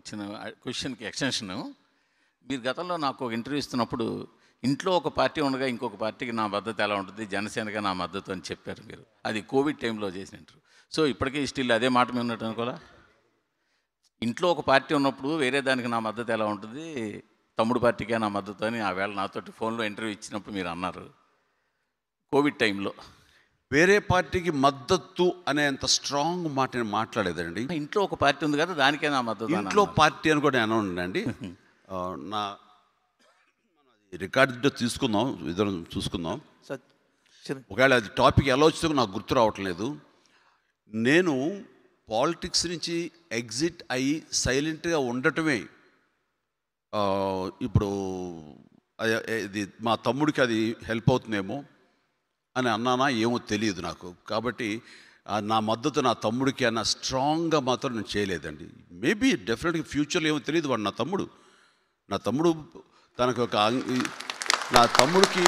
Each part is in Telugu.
ఇచ్చిన క్వశ్చన్కి ఎక్స్టెన్షన్ మీరు గతంలో నాకు ఒక ఇంటర్వ్యూ ఇస్తున్నప్పుడు ఇంట్లో ఒక పార్టీ ఉండగా ఇంకొక పార్టీకి నా మద్దతు ఎలా ఉంటుంది జనసేనగా నా మద్దతు అని చెప్పారు మీరు అది కోవిడ్ టైంలో చేసిన ఇంటర్వ్యూ సో ఇప్పటికీ స్టిల్ అదే మాట మీద ఉన్నట్టు అనుకోలా ఇంట్లో ఒక పార్టీ ఉన్నప్పుడు వేరే దానికి నా మద్దతు ఎలా ఉంటుంది తమ్ముడు పార్టీకే నా మద్దతు అని ఆ వేళ నాతోటి ఫోన్లో ఇంటర్వ్యూ ఇచ్చినప్పుడు మీరు అన్నారు కోవిడ్ టైంలో వేరే పార్టీకి మద్దతు అనేంత స్ట్రాంగ్ మాట నేను మాట్లాడేదండి ఇంట్లో ఒక పార్టీ ఉంది కదా దానికే నా మద్దతు అని ఇంట్లో అన్నారు. పార్టీ అని కూడా నేను ఉన్నానండి నా రికార్డు తీసుకుందాం ఇద్దరం చూసుకుందాం సార్ చిన్న- ఒకవేళ అది టాపిక్ ఎలా వచ్చిందో నాకు గుర్తు రావట్లేదు నేను పాలిటిక్స్ నుంచి ఎగ్జిట్ అయ్యి సైలెంట్గా ఉండటమే ఆ, ఇప్పుడు అయ- ఇది మా తమ్ముడికి అది హెల్ప్ అవుతుందేమో అని అన్నానా ఏమో తెలియదు నాకు కాబట్టి ఆ నా మద్దతు నా తమ్ముడికి అన్న స్ట్రాంగ్గా మాత్రం నేను చేయలేదండి మేబీ డెఫినెట్గా ఫ్యూచర్లో ఏమో తెలియదు వాడు నా తమ్ముడు నా తమ్ముడు తనకు ఒక ఆంగ్- నా తమ్ముడికి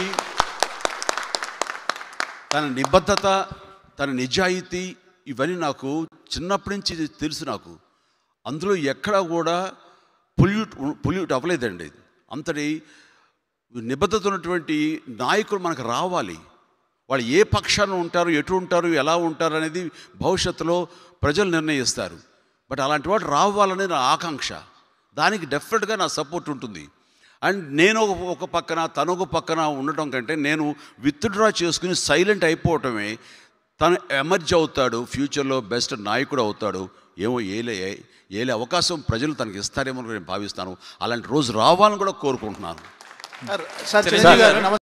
తన నిబద్ధత తన నిజాయితీ ఇవన్నీ నాకు చిన్నప్పటి నుంచి ఇది తెలుసు నాకు అందులో ఎక్కడా కూడా పొల్యూట్ పొల్యూట్ అవ్వలేదండి అంతటి నిబద్ధత ఉన్నటువంటి నాయకులు మనకు రావాలి వాళ్ళు ఏ పక్షాన ఉంటారు ఎటు ఉంటారు ఎలా ఉంటారు అనేది భవిష్యత్తులో ప్రజలు నిర్ణయిస్తారు బట్ అలాంటి వాడు రావాలనే నా ఆకాంక్ష దానికి డెఫినెట్గా నా సపోర్ట్ ఉంటుంది అండ్ నేను ఒక ఒక పక్కన తను ఒక పక్కన ఉండటం కంటే నేను విత్డ్రా చేసుకుని సైలెంట్ అయిపోవటమే తను ఎమర్జ్ అవుతాడు ఫ్యూచర్లో బెస్ట్ నాయకుడు అవుతాడు ఏమో ఏలే ఏలే అవకాశం ప్రజలు తనకి ఇస్తారేమో అని నేను భావిస్తాను అలాంటి రోజు రావాలని కూడా కోరుకుంటున్నాను సార్ చిరంజీవి గారు నమస్తే